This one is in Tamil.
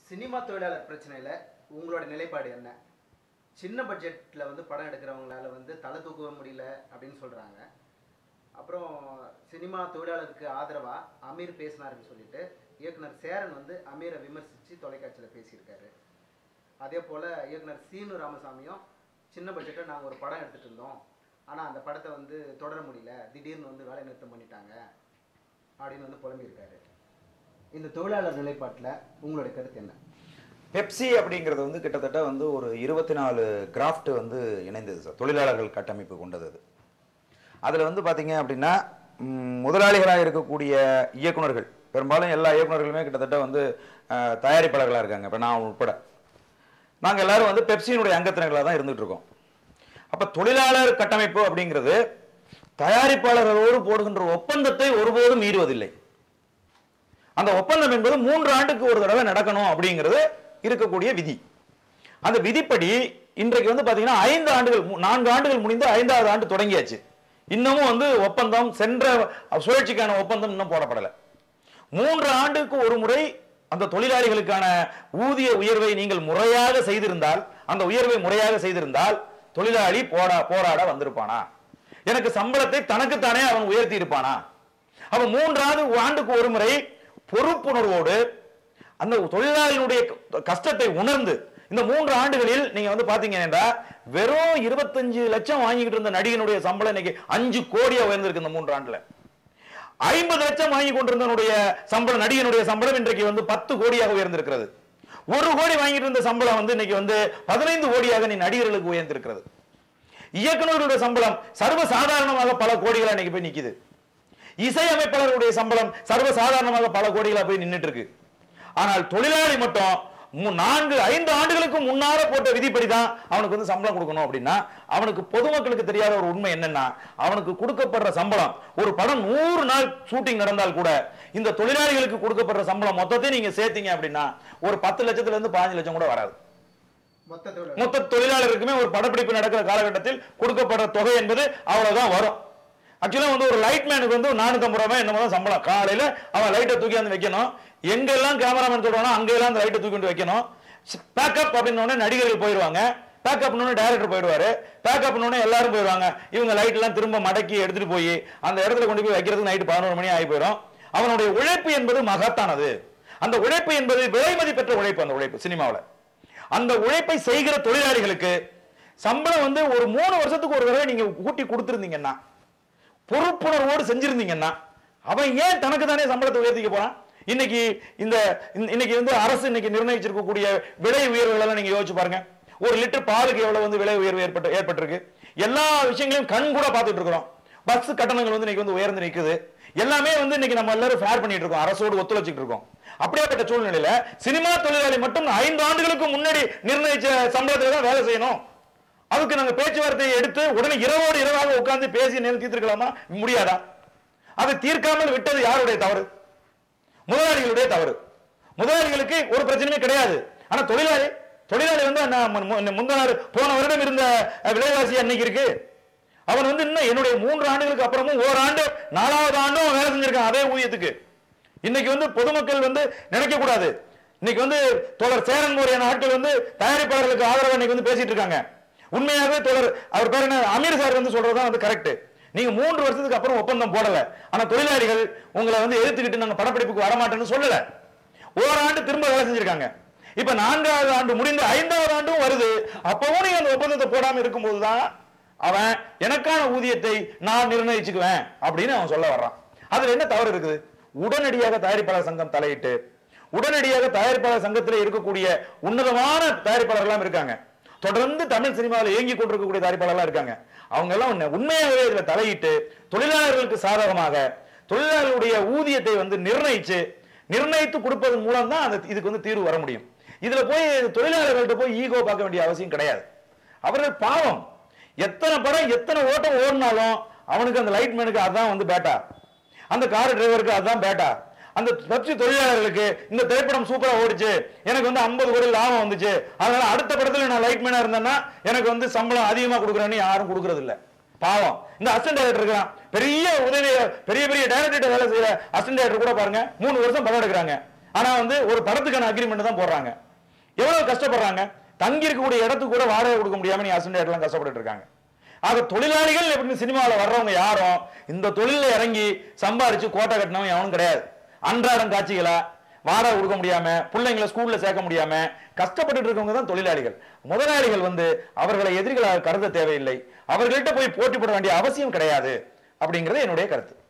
சினிமா தொழிலாளர் பிரச்சனையில உங்களோட நிலைப்பாடு என்ன சின்ன பட்ஜெட்ல வந்து படம் எடுக்கிறவங்களால வந்து தலை தூக்கவே முடியல அப்படின்னு சொல்றாங்க அப்புறம் சினிமா தொழிலாளருக்கு ஆதரவா அமீர் பேசினாருன்னு சொல்லிட்டு இயக்குனர் சேரன் வந்து அமீரை விமர்சித்து தொலைக்காட்சியில் பேசியிருக்காரு அதே போல் இயக்குனர் சீனு ராமசாமியும் சின்ன பட்ஜெட்டில் நாங்கள் ஒரு படம் எடுத்துகிட்டு இருந்தோம் ஆனால் அந்த படத்தை வந்து தொடர முடியல திடீர்னு வந்து வேலை நிறுத்தம் பண்ணிட்டாங்க அப்படின்னு வந்து புலம்பியிருக்காரு இந்த தொழிலாளர் நிலைப்பாட்டில் உங்களுடைய கருத்து என்ன பெப்சி அப்படிங்கிறது வந்து கிட்டத்தட்ட வந்து ஒரு இருபத்தி நாலு கிராஃப்ட் வந்து இணைந்தது சார் தொழிலாளர்கள் கட்டமைப்பு கொண்டது அது அதில் வந்து பார்த்தீங்க அப்படின்னா ம், முதலாளிகளாக இருக்கக்கூடிய இயக்குனர்கள் பெரும்பாலும் எல்லா இயக்குனர்களுமே கிட்டத்தட்ட வந்து அஹ், தயாரிப்பாளர்களாக இருக்காங்க இப்போ நான் உட்பட நாங்கள் எல்லாரும் வந்து பெப்சியினுடைய அங்கத்தினர்களாக தான் இருந்துட்டு இருக்கோம் அப்போ தொழிலாளர் கட்டமைப்பு அப்படிங்கிறது தயாரிப்பாளர்களோடு போடுகின்ற ஒப்பந்தத்தை ஒருபோதும் மீறுவதில்லை அந்த ஒப்பந்தம் என்பது மூன்று ஆண்டுக்கு ஒரு தடவை நடக்கணும் அப்படிங்கிறது இருக்கக்கூடிய விதி அந்த விதிப்படி இன்றைக்கு வந்து பாத்தீங்கன்னா ஐந்து ஆண்டுகள் மு- நான்கு ஆண்டுகள் முடிந்து ஐந்தாவது ஆண்டு தொடங்கியாச்சு இன்னமும் வந்து ஒப்பந்தம் சென்ற சுழற்சிக்கான ஒப்பந்தம் இன்னும் போடப்படலை மூன்று ஆண்டுக்கு ஒரு முறை அந்த தொழிலாளிகளுக்கான ஊதிய உயர்வை நீங்கள் முறையாக செய்திருந்தால் அந்த உயர்வை முறையாக செய்திருந்தால் தொழிலாளி போடா போராட வந்திருப்பானா எனக்கு சம்பளத்தை தனக்குத்தானே அவன் உயர்த்தி இருப்பானா அவன் மூன்றாவது ஆண்டுக்கு ஒரு முறை பொறுப்புணர்வோடு அந்த தொழிலாளியினுடைய கஷ்டத்தை உணர்ந்து இந்த மூன்று ஆண்டுகளில் நீங்க வந்து பாத்தீங்கன்னா வெறும் இருபத்தஞ்சு லட்சம் வாங்கிட்டு இருந்த நடிகனுடைய சம்பளம் இன்னைக்கு அஞ்சு கோடியா உயர்ந்திருக்கு இந்த மூன்று ஆண்டுல ஐம்பது லட்சம் வாங்கி கொண்டிருந்தனுடைய சம்பளம் நடிகனுடைய சம்பளம் இன்றைக்கு வந்து பத்து கோடியாக உயர்ந்திருக்கிறது ஒரு கோடி வாங்கிட்டு இருந்த சம்பளம் வந்து இன்னைக்கு வந்து பதினைந்து கோடியாக நீ நடிகர்களுக்கு உயர்ந்திருக்கிறது இயக்குநர்களுடைய சம்பளம் சர்வ சாதாரணமாக பல கோடிகளா இன்னைக்கு போய் நிக்குது இசையமைப்பாளருடைய சம்பளம் சர்வ சாதாரணமாக பல கோடிகளா போய் நின்னுட்டு இருக்கு ஆனால் தொழிலாளி மட்டும் மு- நான்கு ஐந்து ஆண்டுகளுக்கு முன்னால போட்ட விதிப்படி தான் அவனுக்கு வந்து சம்பளம் கொடுக்கணும் அப்படின்னா அவனுக்கு பொதுமக்களுக்கு தெரியாத ஒரு உண்மை என்னன்னா அவனுக்கு கொடுக்கப்படுற சம்பளம் ஒரு படம் நூறு நாள் ஷூட்டிங் நடந்தால் கூட இந்த தொழிலாளிகளுக்கு கொடுக்கப்படுற சம்பளம் மொத்தத்தையும் நீங்க சேர்த்தீங்க அப்படின்னா ஒரு பத்து லட்சத்துல இருந்து பதினஞ்சு லட்சம் கூட வராது மொத்த தொழிலாளர் மொத்த தொழிலாளருக்குமே ஒரு படப்பிடிப்பு நடக்கிற காலகட்டத்தில் கொடுக்கப்படுற தொகை என்பது அவ்வளவுதான் வரும் ஆக்சுவலா வந்து ஒரு லைட் மேனுக்கு வந்து நானூத்தம்பது ரூபாய் என்னமோ தான் சம்பளம் காலையில அவன் லைட்டை தூக்கி வந்து வைக்கணும் எங்கெல்லாம் கேமராமேன் சொல்றானோ அங்கெல்லாம் அந்த லைட்டை தூக்கி வந்து வைக்கணும் பேக்கப் அப்படின்னு உடனே நடிகர்கள் போயிடுவாங்க பேக்கப் டைரக்டர் போயிடுவாரு பேக்கப் எல்லாரும் போயிடுவாங்க இவங்க லைட் எல்லாம் திரும்ப மடக்கி எடுத்துட்டு போய் அந்த இடத்துல கொண்டு போய் வைக்கிறதுக்கு நைட்டு பதினோரு மணி ஆகி போயிடும் அவனுடைய உழைப்பு என்பது மகத்தானது அந்த உழைப்பு என்பது விலை மதிப்பெற்ற உழைப்பு அந்த உழைப்பு சினிமாவுல அந்த உழைப்பை செய்கிற தொழிலாளிகளுக்கு சம்பளம் வந்து ஒரு மூணு வருஷத்துக்கு ஒரு தடவை நீங்க கூட்டி கொடுத்துருந்தீங்கன்னா பொறுப்புணர்வோடு செஞ்சிருந்தீங்கன்னா அவன் ஏன் தனக்கு தானே சம்பளத்தை உயர்த்திக்க போறான் இன்னைக்கு இந்த இந்த- இன்னைக்கு வந்து அரசு இன்னைக்கு நிர்ணயிச்சிருக்கக்கூடிய விலை உயர்வுகள் எல்லாம் நீங்க யோசிச்சு பாருங்க ஒரு லிட்டர் பாலுக்கு எவ்வளவு வந்து விலை உயர்வு ஏற்பட்டு ஏற்பட்டிருக்கு எல்லா விஷயங்களையும் கண் கூட பார்த்துட்டு இருக்கிறோம் பஸ் கட்டணங்கள் வந்து இன்னைக்கு வந்து உயர்ந்து நிக்குது எல்லாமே வந்து இன்னைக்கு நம்ம எல்லாரும் ஃபேர் பண்ணிட்டு இருக்கோம் அரசோடு ஒத்துழைச்சிட்டு இருக்கோம் அப்படியாப்பட்ட சூழ்நிலையில சினிமா தொழிலாளி மட்டும் ஐந்து ஆண்டுகளுக்கு முன்னாடி நிர்ணயிச்ச சம்பளத்துல தான் வேலை செய்யணும் அதுக்கு நாங்க பேச்சுவார்த்தையை எடுத்து உடனே இரவோடு இரவாக உட்கார்ந்து பேசி நேரம் தீர்த்திருக்கலாமா முடியாதா அதை தீர்க்காமல் விட்டது யாருடைய தவறு முதலாளிகளுடைய தவறு முதலாளிகளுக்கு ஒரு பிரச்சனையுமே கிடையாது ஆனா தொழிலாளி தொழிலாளி வந்து நான் முன்- முன்- முந்தின நாள் போன வருடம் இருந்த அஹ், விலைவாசி அன்னைக்கு இருக்கு அவன் வந்து இன்னும் என்னுடைய மூன்று ஆண்டுகளுக்கு அப்புறமும் ஓராண்டு நாலாவது ஆண்டும் அவன் வேலை செஞ்சிருக்கான் அதே ஊதியத்துக்கு இன்னைக்கு வந்து பொதுமக்கள் வந்து நினைக்க கூடாது இன்னைக்கு வந்து தோழர் சேரன் முறையான ஆட்கள் வந்து தயாரிப்பாளர்களுக்கு ஆதரவு இன்னைக்கு வந்து பேசிட்டு இருக்காங்க உண்மையாகவே தோழர் அவர் பேர் என்ன அமீர் சார் வந்து சொல்றதுதான் வந்து கரெக்ட் நீங்க மூன்று வருஷத்துக்கு அப்புறம் ஒப்பந்தம் போடல ஆனா தொழிலாளிகள் உங்களை வந்து எதிர்த்துக்கிட்டு நாங்க படப்பிடிப்புக்கு வரமாட்டேன்னு சொல்லல ஓராண்டு திரும்ப வேலை செஞ்சிருக்காங்க இப்ப நான்காவது ஆண்டு முடிந்து ஐந்தாவது ஆண்டும் வருது அப்பவும் நீங்க அந்த ஒப்பந்தத்தை போடாம இருக்கும்போதுதான் அவன் எனக்கான ஊதியத்தை நான் நிர்ணயிச்சுக்குவேன் அப்படின்னு அவன் சொல்ல வர்றான் அதுல என்ன தவறு இருக்குது உடனடியாக தயாரிப்பாளர் சங்கம் தலையிட்டு உடனடியாக தயாரிப்பாளர் சங்கத்தில் இருக்கக்கூடிய உன்னதமான தயாரிப்பாளர்கள்லாம் இருக்காங்க தொடர்ந்து தமிழ் சினிமாவில் இயங்கி கொண்டிருக்கக்கூடிய தயாரிப்பாளர்கள்லாம் இருக்காங்க அவங்க எல்லாம் உண்மை- உண்மையாகவே இதுல தலையிட்டு தொழிலாளர்களுக்கு சாதகமாக தொழிலாளர்களுடைய ஊதியத்தை வந்து நிர்ணயிச்சு நிர்ணயித்து கொடுப்பதன் மூலம் தான் அந்த இதுக்கு வந்து தீர்வு வர முடியும் இதுல போய் தொழிலாளர்கள்ட்ட போய் ஈகோ பார்க்க வேண்டிய அவசியம் கிடையாது அவர்கள் பாவம் எத்தனை படம் எத்தனை ஓட்டம் ஓடினாலும் அவனுக்கு அந்த லைட் மேனுக்கு அதான் வந்து பேட்டா அந்த கார் டிரைவருக்கு அதுதான் பேட்டா அந்த பெப்சி தொழிலாளர்களுக்கு இந்த திரைப்படம் சூப்பரா ஓடிச்சு எனக்கு வந்து 50 கோடி லாபம் வந்துச்சு அதனால அடுத்த படத்துல நான் லைட் மேனா இருந்தேன்னா எனக்கு வந்து சம்பளம் அதிகமா கொடுக்குறேன்னு யாரும் கொடுக்கறது இல்ல பாவம் இந்த அசிஸ்டன்ட் டைரக்டர் இருக்கான் பெரிய உதவி பெரிய பெரிய டைரக்டர் வேலை செய்யற அசிஸ்டன்ட் டைரக்டர் கூட பாருங்க மூணு வருஷம் படம் எடுக்கிறாங்க ஆனா வந்து ஒரு படத்துக்கான அக்ரிமெண்ட் தான் போடுறாங்க எவ்வளவு கஷ்டப்படுறாங்க தங்கி இருக்கக்கூடிய இடத்துக்கு கூட வாடகை கொடுக்க முடியாம நீ அசண்டேட் எல்லாம் கஷ்டப்பட்டு இருக்காங்க ஆக தொழிலாளிகள் அப்படின்னு சினிமாவில் வர்றவங்க யாரும் இந்த தொழில இறங்கி சம்பாரிச்சு கோட்டை கட்டினவன் எவனும் கிடையாது அன்றாடம் காட்சிகளை வாடகை கொடுக்க முடியாம பிள்ளைங்களை ஸ்கூல்ல சேர்க்க முடியாம கஷ்டப்பட்டுட்டு இருக்கவங்க தான் தொழிலாளிகள் முதலாளிகள் வந்து அவர்களை எதிரிகளாக கருத தேவையில்லை அவர்கள்ட்ட போய் போட்டி போட வேண்டிய அவசியம் கிடையாது அப்படிங்கிறது என்னுடைய கருத்து